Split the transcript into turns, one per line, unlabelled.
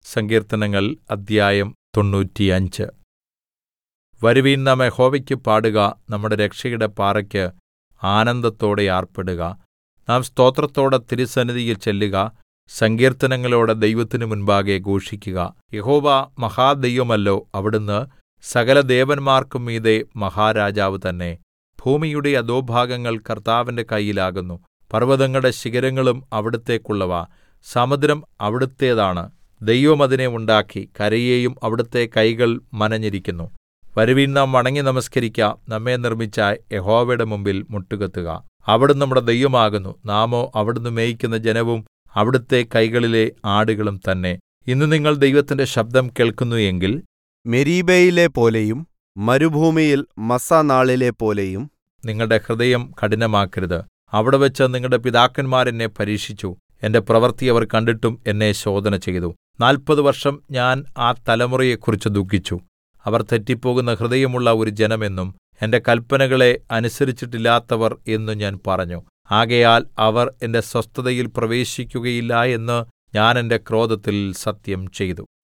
സങ്കീർത്തനങ്ങൾ അദ്ധ്യായം തൊണ്ണൂറ്റിയഞ്ച് വരുവിൻ നാം യഹോവയ്ക്ക് പാടുക നമ്മുടെ രക്ഷയുടെ പാറയ്ക്ക് ആനന്ദത്തോടെ ആർപ്പിടുക നാം സ്തോത്രത്തോടെ തിരുസന്നിധിയിൽ ചെല്ലുക സങ്കീർത്തനങ്ങളോടെ ദൈവത്തിന് മുൻപാകെ ഘോഷിക്കുക യഹോവ മഹാദൈവമല്ലോ അവിടുന്ന് സകലദേവന്മാർക്കും മീതെ മഹാരാജാവ് തന്നെ ഭൂമിയുടെ അധോഭാഗങ്ങൾ കർത്താവിന്റെ കയ്യിലാകുന്നു പർവ്വതങ്ങളുടെ ശിഖരങ്ങളും അവിടുത്തേക്കുള്ളവ സമുദ്രം അവിടുത്തേതാണ് ദൈവം അതിനെ ഉണ്ടാക്കി കരയെയും അവിടുത്തെ കൈകൾ മനഞ്ഞിരിക്കുന്നു വരുവിൻ നാം വണങ്ങി നമസ്കരിക്കാം നമ്മെ നിർമ്മിച്ച യഹോവയുടെ മുമ്പിൽ മുട്ടുകുത്തുക അവിടുന്ന് നമ്മുടെ ദൈവമാകുന്നു നാമോ അവിടുന്ന് മേയിക്കുന്ന ജനവും അവിടുത്തെ കൈകളിലെ ആടുകളും തന്നെ ഇന്ന് നിങ്ങൾ ദൈവത്തിന്റെ ശബ്ദം കേൾക്കുന്നു എങ്കിൽ
മെരീബയിലെപ്പോലെയും മരുഭൂമിയിൽ മസ്സാനാളിലെപ്പോലെയും
നിങ്ങളുടെ ഹൃദയം കഠിനമാക്കരുത് അവിടെവെച്ച് നിങ്ങളുടെ പിതാക്കന്മാർ എന്നെ പരീക്ഷിച്ചു എന്റെ പ്രവൃത്തി അവർ കണ്ടിട്ടും എന്നെ ശോധന ചെയ്തു നാല്പത് വർഷം ഞാൻ ആ തലമുറയെക്കുറിച്ച് ദുഃഖിച്ചു അവർ തെറ്റിപ്പോകുന്ന ഹൃദയമുള്ള ഒരു ജനമെന്നും എന്റെ കല്പനകളെ അനുസരിച്ചിട്ടില്ലാത്തവർ എന്നും ഞാൻ പറഞ്ഞു ആകയാൽ അവർ എന്റെ സ്വസ്ഥതയിൽ പ്രവേശിക്കുകയില്ല എന്ന് ഞാൻ എന്റെ ക്രോധത്തിൽ സത്യം ചെയ്തു